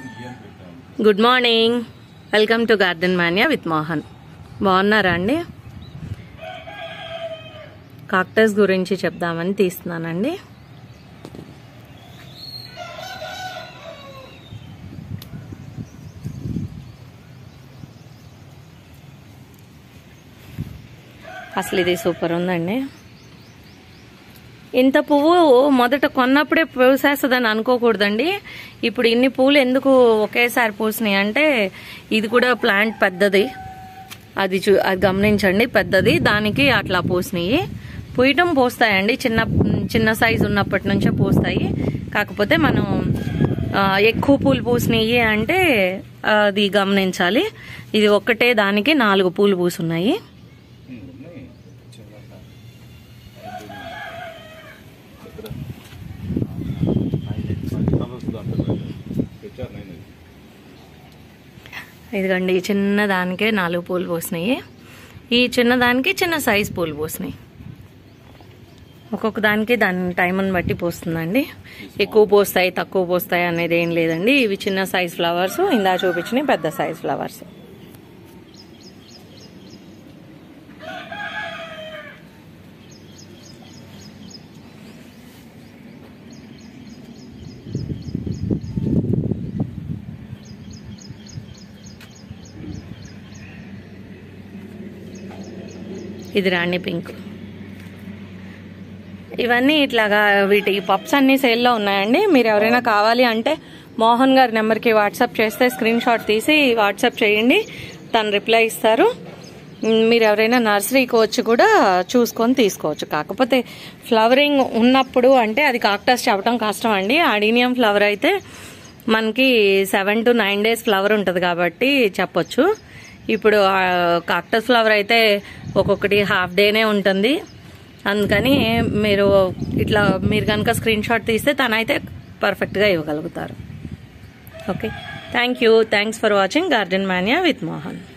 good morning welcome to garden Manya with Mohan బాగున్నారా అండి cactus గురించి చెప్దామని తీస్తున్నానండి అసలు ఇది సూపర్ ఉందండి ఇంత పువ్వు మొదట కొన్నప్పుడే పూసేస్తుందని అనుకోకూడదండి ఇప్పుడు ఇన్ని పూలు ఎందుకు ఒకేసారి పూసినాయి అంటే ఇది కూడా ప్లాంట్ పెద్దది అది చూ అది గమనించండి పెద్దది దానికి అట్లా పూసినాయి పూయటం పోస్తాయండి చిన్న చిన్న సైజు ఉన్నప్పటి నుంచే పూస్తాయి కాకపోతే మనం ఆ, ఎక్కువ పూలు పూసినాయి అంటే అది గమనించాలి ఇది ఒక్కటే దానికి నాలుగు పూలు పూసున్నాయి ఇదిగోండి ఈ చిన్న దానికే నాలుగు పూలు పోసినాయి ఈ చిన్న దానికి చిన్న సైజ్ పూలు పోసినాయి ఒక్కొక్క దానికి దాని టైంని బట్టి పోస్తుందండి ఎక్కువ పోస్తాయి తక్కువ పోస్తాయి అనేది ఏం లేదండి ఇవి చిన్న సైజ్ ఫ్లవర్స్ ఇందా చూపించినవి పెద్ద సైజ్ ఫ్లవర్స్ ఇది రాణి పింక్ ఇవన్నీ ఇట్లాగా వీటి పప్స్ అన్ని సేల్లో ఉన్నాయండి మీరు ఎవరైనా కావాలి అంటే మోహన్ గారి నెంబర్కి వాట్సాప్ చేస్తే స్క్రీన్ షాట్ తీసి వాట్సాప్ చేయండి తను రిప్లై ఇస్తారు మ్, మీరు ఎవరైనా నర్సరీకి వచ్చి కూడా చూసుకొని తీసుకోవచ్చు కాకపోతే ఫ్లవరింగ్ ఉన్నప్పుడు అంటే అది కాక్టస్ చెప్పడం కష్టం అండి అడీనియం ఫ్లవర్ అయితే మనకి seven to nine days flower ఉంటుంది కాబట్టి చెప్పొచ్చు ఇప్పుడు ఆ, కాక్టస్ ఫ్లవర్ అయితే ఒక్కొక్కటి హాఫ్ డేనే ఉంటుంది అందుకని మీరు ఇట్లా మీరు కనుక స్క్రీన్ షాట్ తీస్తే తనైతే పర్ఫెక్ట్గా ఇవ్వగలుగుతారు okay thank you thanks for watching garden Manya with Mohan